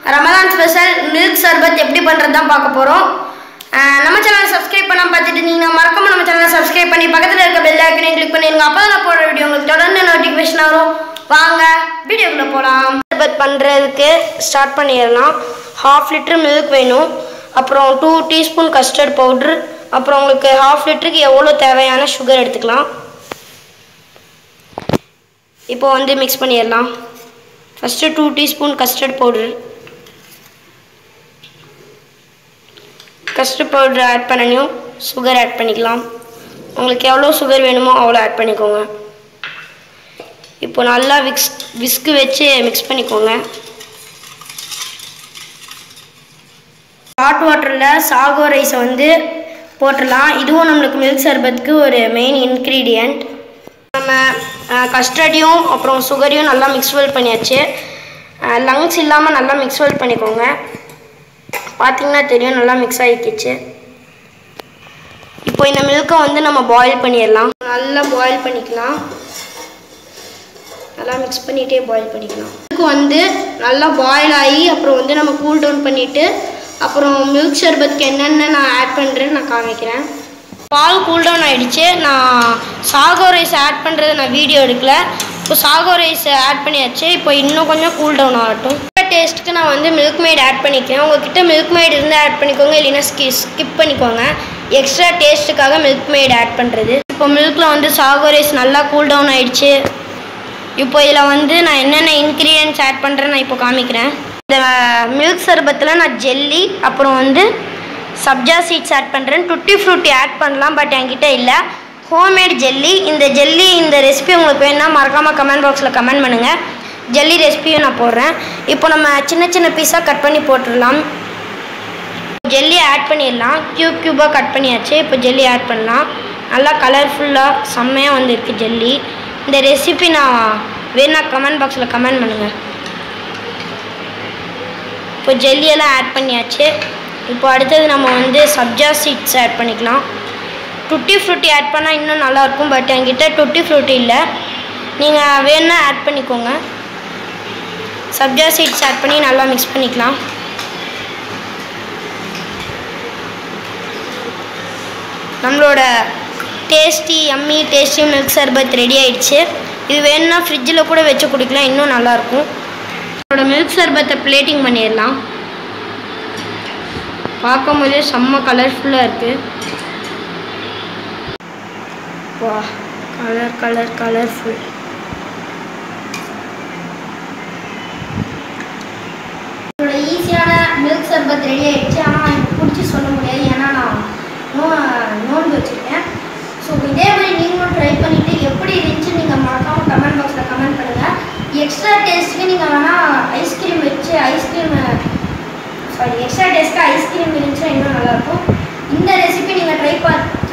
Ramadan special milk சர்பத் எப்படி பண்ணுறது தான் பார்க்க போகிறோம் நம்ம சேனலை சப்ஸ்கிரைப் பண்ணாம பார்த்துட்டு நீங்கள் மறக்காம நம்ம சேனலை சப்ஸ்கிரைப் பண்ணி பக்கத்தில் இருக்க பெல் ஐக்கனையும் கிளிக் பண்ணிடுங்க அப்போ நான் போடுற வீடியோ உங்களுக்கு தொடர்ந்து நோட்டிஃபிகேஷன் வரும் வாங்க வீடியோக்குள்ளே போகலாம் சர்பத் பண்ணுறதுக்கு ஸ்டார்ட் பண்ணிடலாம் ஹாஃப் லிட்டர் மில்க் வேணும் அப்புறம் டூ டீஸ்பூன் கஸ்டர்ட் பவுட்ரு அப்புறம் உங்களுக்கு ஹாஃப் லிட்டருக்கு எவ்வளோ தேவையான சுகர் எடுத்துக்கலாம் இப்போ வந்து மிக்ஸ் பண்ணிடலாம் first two teaspoon custard powder custard powder add பண்ணணும் சுகர் ஆட் பண்ணிக்கலாம் உங்களுக்கு எவ்வளோ சுகர் வேணுமோ அவ்வளோ ஆட் பண்ணிக்கோங்க இப்போ நல்லா விக்ஸ் விஸ்கு வச்சு மிக்ஸ் பண்ணிக்கோங்க ஹாட் வாட்டரில் சாகோ ரைஸை வந்து போட்டுடலாம் இதுவும் நம்மளுக்கு மில்க் சர்பத்துக்கு ஒரு மெயின் இன்க்ரீடியண்ட் நம்ம கஸ்டர்டையும் அப்புறம் சுகரையும் நல்லா மிக்ஸ்வெல் பண்ணியாச்சு லங்ஸ் இல்லாமல் நல்லா மிக்ஸ்வெல் பண்ணிக்கோங்க பார்த்தீங்கன்னா தெரியும் நல்லா மிக்ஸ் ஆகிக்கிச்சு இப்போ இந்த மில்கை வந்து நம்ம பாயில் பண்ணிடலாம் நல்லா பாயில் பண்ணிக்கலாம் நல்லா மிக்ஸ் பண்ணிகிட்டே பாயில் பண்ணிக்கலாம் மில்க் வந்து நல்லா பாயில் ஆகி அப்புறம் வந்து நம்ம கூல் டவுன் பண்ணிவிட்டு அப்புறம் மில்க் ஷர்பத்துக்கு என்னென்ன நான் ஆட் பண்ணுறேன்னு நான் காமிக்கிறேன் பால் கூல் டவுன் ஆகிடுச்சு நான் சாகோ ரைஸ் ஆட் பண்ணுறது நான் வீடியோ எடுக்கல இப்போ சாகோ ரைஸ் ஆட் பண்ணியாச்சு இப்போ இன்னும் கொஞ்சம் கூல் டவுன் ஆகட்டும் டேஸ்ட்டுக்கு நான் வந்து மில்க் மேட் ஆட் பண்ணிக்கிறேன் உங்ககிட்ட மில்க் மேட் இருந்தால் ஆட் பண்ணிக்கோங்க இல்லைன்னா ஸ்கி ஸ்கிப் பண்ணிக்கோங்க எக்ஸ்ட்ரா டேஸ்ட்டுக்காக மில்க் மேட் ஆட் பண்ணுறது இப்போ மில்கில் வந்து சாகோ ரைஸ் நல்லா கூல் டவுன் ஆகிடுச்சு இப்போ இதில் வந்து நான் என்னென்ன இன்க்ரீடியன்ஸ் ஆட் பண்ணுறேன்னு நான் இப்போ காமிக்கிறேன் இந்த மில்க் சர்பத்தில் நான் ஜெல்லி அப்புறம் வந்து சப்ஜா சீட்ஸ் ஆட் பண்ணுறேன் டுட்டி ஃப்ரூட்டி ஆட் பண்ணலாம் பட் என்கிட்ட இல்லை ஹோம்மேட் ஜெல்லி இந்த ஜெல்லி இந்த ரெசிபி உங்களுக்கு வேணுன்னா மறக்காமல் கமெண்ட் பாக்ஸில் கமெண்ட் பண்ணுங்கள் ஜெல்லி ரெசிபியும் நான் போடுறேன் இப்போ நம்ம சின்ன சின்ன பீஸாக கட் பண்ணி போட்டுடலாம் ஜெல்லி ஆட் பண்ணிடலாம் க்யூப் க்யூபாக கட் பண்ணியாச்சு இப்போ ஜெல்லி ஆட் பண்ணலாம் நல்லா கலர்ஃபுல்லாக செம்மையாக வந்துருக்கு ஜெல்லி இந்த ரெசிபி நான் வேணா கமெண்ட் பாக்ஸில் கமெண்ட் பண்ணுங்கள் இப்போ ஜெல்லியெல்லாம் ஆட் பண்ணியாச்சு இப்போ அடுத்தது நம்ம வந்து சப்ஜா சீட்ஸ் ஆட் பண்ணிக்கலாம் டுட்டி ஃப்ரூட்டி ஆட் பண்ணால் இன்னும் நல்லாயிருக்கும் பட் என்கிட்ட டுட்டி ஃப்ரூட்டி இல்லை நீங்கள் வேணுன்னா ஆட் பண்ணிக்கோங்க சப்ஜா சீட்ஸ் ஆட் பண்ணி நல்லா மிக்ஸ் பண்ணிக்கலாம் நம்மளோட டேஸ்டி அம்மி டேஸ்டி மில்க் சர்பத் ரெடி ஆயிடுச்சு இது வேணும்னா ஃப்ரிட்ஜில் கூட வச்சு குடிக்கலாம் இன்னும் நல்லாயிருக்கும் நம்மளோட மில்க் சர்பத்தை பிளேட்டிங் பண்ணிடலாம் பார்க்கும் போதே செம்ம கலர்ஃபுல்லாக இருக்குது வா கலர் கலர் கலர்ஃபுல் என்னோட ஈஸியான மில்க் சர்பத் ரெடி ஆகிடுச்சு ஆனால் எனக்கு பிடிச்சி சொல்ல முடியாது ஏன்னா நான் நோ நோன்பு வச்சுருக்கேன் ஸோ இதே மாதிரி நீங்களும் ட்ரை பண்ணிவிட்டு எப்படி இருந்துச்சு நீங்கள் மறக்காமல் கமெண்ட் பாக்ஸில் கமெண்ட் பண்ணுங்கள் எக்ஸ்ட்ரா டேஸ்ட்டுக்கு நீங்கள் வேணால் ஐஸ்கிரீம் வச்சு ஐஸ்கிரீம் சாரி எக்ஸ்ட்ரா டேஸ்க்கு ஐஸ்கிரீம் இருந்துச்சுன்னா இன்னும் நல்லாயிருக்கும் இந்த ரெசிபி நீங்கள் ட்ரை பா